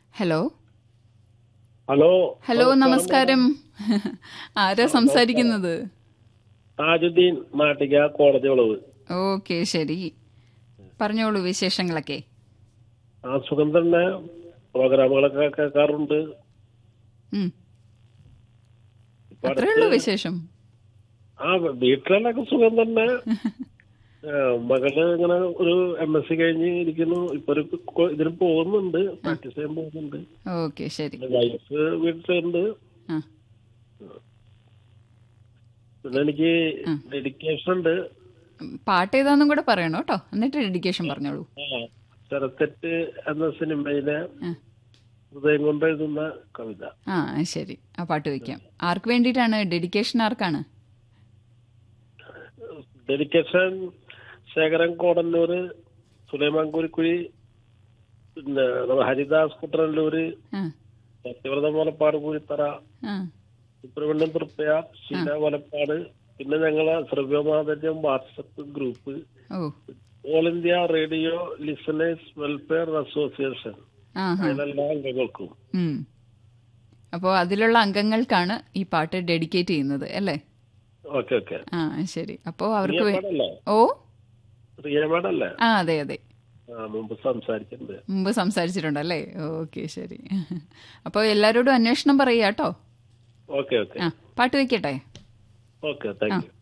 Hello hello hello നമസ്കാരം ആരാ സംസാരിക്കുന്നത് താജുദ്ദീൻ നാട്ടിക കോടതി വളവ് ഓക്കെ ശരി പറഞ്ഞോളൂ വിശേഷങ്ങളൊക്കെ ആ സുഖം തന്നെ പ്രോഗ്രാമുകളൊക്കെ കേൾക്കാറുണ്ട് ഉം. ഇപ്പൊ അത്രേ അടുത്ത് ഉള്ളൂ വിശേഷം ആ വീട്ടിലൊക്കെ സുഖം തന്നെ ആ, മകള് ഇങ്ങനെ ഒരു എം എസ് സി കഴിഞ്ഞ് ഇരിക്കുന്നു ഇപ്പൊ ഒരു കൊ- ഇതിന് പോകുന്നുണ്ട് പ്രാക്ടീസ് ചെയ്യാൻ പോകുന്നുണ്ട് ഓക്കെ ശരി പിന്നെ വൈഫ് വീട്ടിലുണ്ട് ആ പിന്നെ എനിക്ക് ഡെഡിക്കേഷൻ ഉണ്ട് പാട്ട് ഏതാന്നും കൂടെ പറയണോ കേട്ടോ എന്നിട്ട് ഡെഡിക്കേഷൻ പറഞ്ഞോളൂ ആ, ചെറുത്തെറ്റ് എന്ന സിനിമയിലെ ആ. ഹൃദയം കൊണ്ട് എഴുതുന്ന കവിത ആ ശരി ആ പാട്ട് വെക്കാം ആർക്ക് വേണ്ടിയിട്ടാണ് ഡെഡിക്കേഷൻ ആർക്കാണ് ഡെഡിക്കേഷൻ ശേഖരൻ കോടന്നൂര് സുലൈമാൻ കുരിക്കുഴി പിന്നെ നമ്മുടെ ഹരിദാസ് കുട്ടനല്ലൂര് ആ സത്യവ്രത മുലപ്പാട് കൂരിത്തറ ആ സുബ്രഹ്മണ്യം തൃപ്പയ ശീല മുലപ്പാട് പിന്നെ ഞങ്ങളെ ശ്രവ്യമാധര്യം വാട്സപ്പ് ഗ്രൂപ്പ് ഓ all India radio listeners welfare association ആ ഹാ അതിലെല്ലാ അംഗങ്ങൾക്കും ഉം. അപ്പോൾ അതിലുള്ള അംഗങ്ങൾക്കാണ് ഈ പാട്ട് ഡെഡിക്കേറ്റ് ചെയ്യുന്നത് അല്ലേ ഓക്കെ ഓക്കെ ആ ശരി അപ്പോൾ അവർക്ക് വേ- റിയമേടല്ലേ ഓ റിയമേടല്ലേ ആ അതെ അതെ ആ മുമ്പ് സംസാരിച്ചിട്ടുണ്ട് മുമ്പ് സംസാരിച്ചിട്ടുണ്ടല്ലേ ഓക്കെ ശരി അപ്പോൾ എല്ലാവരോടും അന്വേഷണം പറയുക കേട്ടോ ഓക്കെ ഓക്കെ ആ പാട്ട് വെക്കട്ടെ ഓക്കെ താങ്ക് യു